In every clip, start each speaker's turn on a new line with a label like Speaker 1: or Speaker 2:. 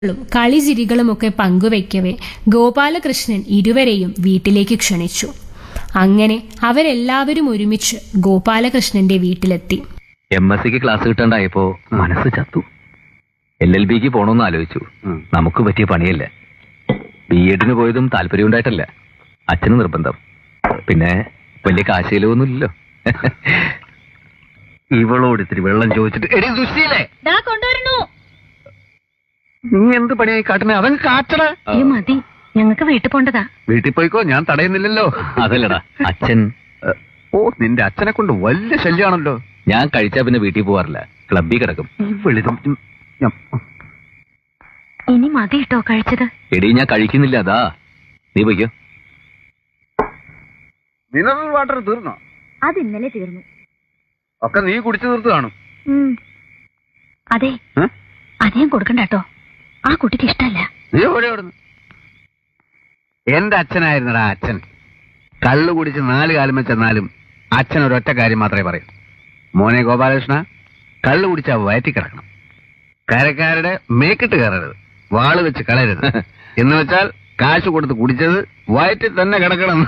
Speaker 1: ളും കളിചിരികളുമൊക്കെ പങ്കുവയ്ക്കവേ ഗോപാലകൃഷ്ണൻ ഇരുവരെയും വീട്ടിലേക്ക് ക്ഷണിച്ചു അങ്ങനെ അവരെല്ലാവരും ഒരുമിച്ച് ഗോപാലകൃഷ്ണന്റെ വീട്ടിലെത്തി
Speaker 2: എം എസ് സിക്ക് ക്ലാസ് കിട്ടാണ്ടായപ്പോ മനസ്സ് ചത്തു എൽ എൽ ബിക്ക് പോണോന്ന് ആലോചിച്ചു നമുക്ക് പറ്റിയ പണിയല്ല ബി എഡിന് പോയതും താല്പര്യം ഉണ്ടായിട്ടല്ല അച്ഛന് നിർബന്ധം പിന്നെ വലിയ കാശയിലൊന്നുമില്ലല്ലോ ഇവളോട് ഇത്തിരി വെള്ളം ചോദിച്ചിട്ട് എടി ദുശ്ശീലേ
Speaker 3: ദാ കൊണ്ടുവരണു
Speaker 2: നീ എന്ത് പണിയായി കാട്ടണേ അവൻ കാട്ടട
Speaker 3: ഈ മതി ഞങ്ങൾക്ക് വീട്ടിൽ പോണ്ടതാ
Speaker 4: വീട്ടിൽ പോയിക്കോ ഞാൻ തടയുന്നില്ലല്ലോ
Speaker 2: അതല്ലടാ അച്ഛൻ
Speaker 4: ഏ, ഓ നിന്റെ അച്ഛനെ കൊണ്ട് വലിയ ശല്യാണല്ലോ
Speaker 2: ഞാൻ കഴിച്ചാ പിന്നെ വീട്ടിൽ പോവാറില്ല ക്ലബ്ബിൽ കിടക്കും
Speaker 4: വെളിതും ഉം, ഞാൻ-
Speaker 3: ഇനി മതി കേട്ടോ കഴിച്ചത്
Speaker 2: എടി ഞാൻ കഴിക്കുന്നില്ല അതാ നീ പോയിക്കോ
Speaker 4: മിനറൽ വാട്ടർ തീർന്നോ
Speaker 3: അത് ഇന്നലെ തീർന്നു
Speaker 4: ഒക്കെ നീ കുടിച്ചു തീർത്ത് കാണും
Speaker 3: അതെ
Speaker 4: ഏ?
Speaker 3: അധികം കൊടുക്കണ്ട കേട്ടോ ആ കുട്ടിക്ക് ഇഷ്ടല്ല
Speaker 4: നീ എവിടെ എവിടുന്ന് എന്റെ അച്ഛനായിരുന്നടാ അച്ഛൻ കള്ളു കുടിച്ച് നാല് കാലം ചെന്നാലും അച്ഛൻ ഒരൊറ്റ കാര്യം മാത്രമേ പറയൂ മോനെ ഗോപാലകൃഷ്ണ കള്ളു കുടിച്ചാ വയറ്റി കിടക്കണം കരക്കാരുടെ മേക്കിട്ട് കയറരുത് വാള് വെച്ച് കളയരുത് എന്ന് വെച്ചാൽ കാശ് കൊടുത്ത് കുടിച്ചത് വയറ്റിൽ തന്നെ കിടക്കണം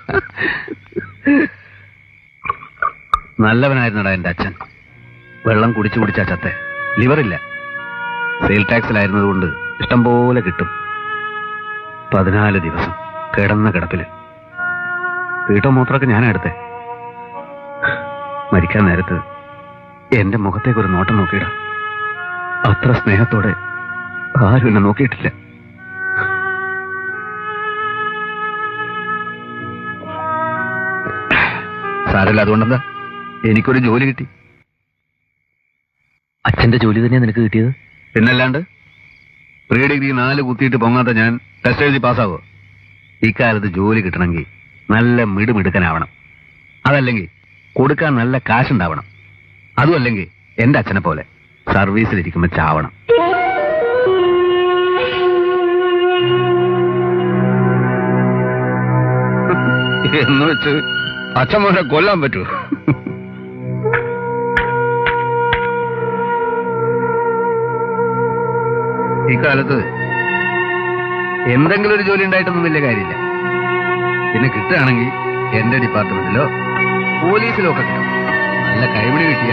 Speaker 4: നല്ലവനായിരുന്നടാ എന്റെ അച്ഛൻ വെള്ളം കുടിച്ചു കുടിച്ചാ ചത്തെ ലിവറില്ല സെയിൽ ടാക്സിലായിരുന്നതുകൊണ്ട് ഇഷ്ടം പോലെ കിട്ടും പതിനാല് ദിവസം കിടന്ന കിടപ്പില് വീട്ടോ മൂത്രമൊക്കെ ഞാനാ എടുത്തേ മരിക്കാൻ നേരത്ത് എന്റെ മുഖത്തേക്ക് ഒരു നോട്ടം നോക്കിയിട അത്ര സ്നേഹത്തോടെ ആരും എന്നെ നോക്കിയിട്ടില്ല സാരല്ല അതുകൊണ്ടെന്താ എനിക്കൊരു ജോലി കിട്ടി
Speaker 2: അച്ഛന്റെ ജോലി തന്നെയാ നിനക്ക് കിട്ടിയത്
Speaker 4: പിന്നല്ലാണ്ട് പ്രീ ഡിഗ്രി നാല് കുത്തിയിട്ട് പൊങ്ങാത്ത ഞാൻ ടെസ്റ്റ് എഴുതി പാസ്സാവോ ഇക്കാലത്ത് ജോലി കിട്ടണമെങ്കിൽ നല്ല മിടുമിടുക്കനാവണം അതല്ലെങ്കിൽ കൊടുക്കാൻ നല്ല കാശുണ്ടാവണം അതും അല്ലെങ്കിൽ എന്റെ അച്ഛനെ പോലെ സർവീസിലിരിക്കുമ്പോ ചാവണം എന്ന് വെച്ച് അച്ഛന്മാരെ കൊല്ലാൻ പറ്റൂ ഈ കാലത്ത് എന്തെങ്കിലും ഒരു ജോലി ഉണ്ടായിട്ടൊന്നും വലിയ കാര്യമില്ല പിന്നെ കിട്ടുകയാണെങ്കിൽ എന്റെ ഡിപ്പാർട്ട്മെന്റിലോ പോലീസിലോ ഒക്കെ കിട്ടും നല്ല കൈമണി കിട്ടിയ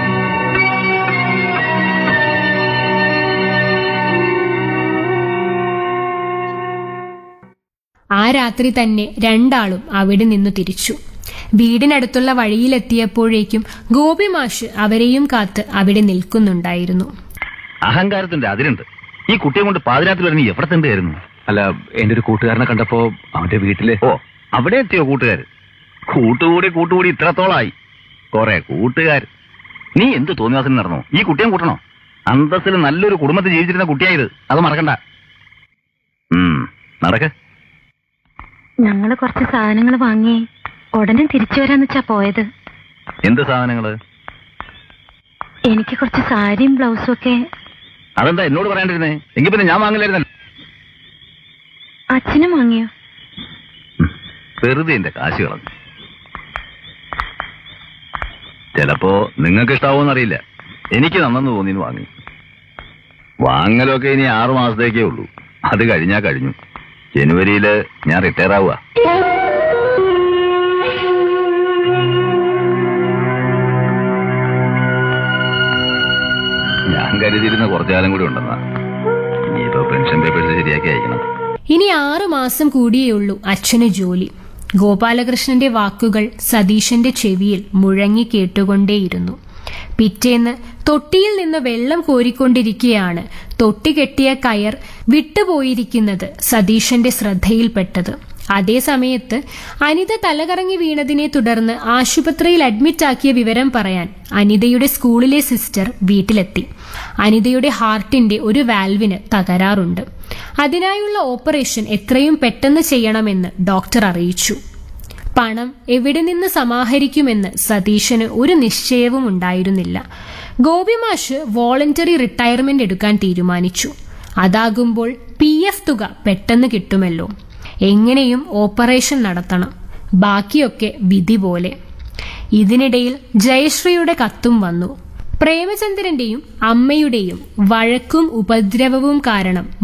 Speaker 1: ആ രാത്രി തന്നെ രണ്ടാളും അവിടെ നിന്നു തിരിച്ചു വീടിനടുത്തുള്ള വഴിയിലെത്തിയപ്പോഴേക്കും ഗോപിമാഷ് അവരെയും കാത്ത് അവിടെ നിൽക്കുന്നുണ്ടായിരുന്നു
Speaker 4: അഹങ്കാരത്തിന്റെ അതിരുണ്ട് ഈ കുട്ടിയെ കൊണ്ട് പാതിരാത്രി വരെ നീ എവിടെ തണ്ടായിരുന്നു
Speaker 2: അല്ല എന്റെ ഒരു കൂട്ടുകാരനെ കണ്ടപ്പോ അവന്റെ വീട്ടില്
Speaker 4: ഓ അവിടെ എത്തിയോ കൂട്ടുകാർ കൂട്ടുകൂടി കൂട്ടുകൂടി ഇത്രത്തോളായി കൊറേ കൂട്ടുകാർ നീ എന്ത് തോന്നിവാസം നടന്നു ഈ കുട്ടിയെ കൂട്ടണോ അന്തസ്സിൽ നല്ലൊരു കുടുംബത്തിൽ ജീവിച്ചിരുന്ന കുട്ടിയായത് അത് മറക്കണ്ട ഉം, നടക്ക്
Speaker 3: ഞങ്ങള് കുറച്ച് സാധനങ്ങൾ വാങ്ങി ഉടനെ തിരിച്ചു വരാന്ന് വെച്ചാ പോയത്
Speaker 4: എന്ത് സാധനങ്ങള്
Speaker 3: എനിക്ക് കുറച്ച് സാരിയും ബ്ലൗസും ഒക്കെ
Speaker 4: അതെന്താ എന്നോട് പറയാണ്ടിരുന്നേ എങ്കിൽ പിന്നെ ഞാൻ വാങ്ങില്ലായിരുന്നല്ലോ
Speaker 3: അച്ഛനും വാങ്ങിയോ
Speaker 4: വെറുതെ എന്റെ കാശ് കളഞ്ഞു ചിലപ്പോ നിങ്ങൾക്ക് ഇഷ്ടാവോന്ന് അറിയില്ല എനിക്ക് നന്നെന്ന് തോന്നിന്ന് വാങ്ങി വാങ്ങലൊക്കെ ഇനി ആറു മാസത്തേക്കേ ഉള്ളൂ അത് കഴിഞ്ഞാ കഴിഞ്ഞു ജനുവരിയില് ഞാൻ റിട്ടയർ ആവുക ഞാൻ കരുതിയിരുന്ന കുറച്ചു കാലം കൂടി ഉണ്ടെന്നാ ഇനിയിപ്പോ പെൻഷൻ പേപ്പേഴ്സ് ശരിയാക്കി അയക്കണം
Speaker 1: ഇനി ആറു മാസം കൂടിയേയുള്ളൂ അച്ഛന് ജോലി ഗോപാലകൃഷ്ണന്റെ വാക്കുകൾ സതീശന്റെ ചെവിയിൽ മുഴങ്ങി കേട്ടുകൊണ്ടേയിരുന്നു പിറ്റേന്ന് തൊട്ടിയിൽ നിന്ന് വെള്ളം കോരിക്കൊണ്ടിരിക്കെയാണ് തൊട്ടി കെട്ടിയ കയർ വിട്ടുപോയിരിക്കുന്നത് സതീശന്റെ ശ്രദ്ധയിൽപ്പെട്ടത് അതേ സമയത്ത് അനിത തലകറങ്ങി വീണതിനെ തുടർന്ന് ആശുപത്രിയിൽ അഡ്മിറ്റാക്കിയ വിവരം പറയാൻ അനിതയുടെ സ്കൂളിലെ സിസ്റ്റർ വീട്ടിലെത്തി അനിതയുടെ ഹാർട്ടിന്റെ ഒരു വാൽവിന് തകരാറുണ്ട് അതിനായുള്ള ഓപ്പറേഷൻ എത്രയും പെട്ടെന്ന് ചെയ്യണമെന്ന് ഡോക്ടർ അറിയിച്ചു പണം എവിടെ നിന്ന് സമാഹരിക്കുമെന്ന് സതീശന് ഒരു നിശ്ചയവും ഉണ്ടായിരുന്നില്ല ഗോപിമാഷ് വോളണ്ടറി റിട്ടയർമെന്റ് എടുക്കാൻ തീരുമാനിച്ചു അതാകുമ്പോൾ പി എഫ് തുക പെട്ടെന്ന് കിട്ടുമല്ലോ എങ്ങനെയും ഓപ്പറേഷൻ നടത്തണം ബാക്കിയൊക്കെ വിധി പോലെ ഇതിനിടയിൽ ജയശ്രീയുടെ കത്തും വന്നു പ്രേമചന്ദ്രന്റെയും അമ്മയുടെയും വഴക്കും ഉപദ്രവവും കാരണം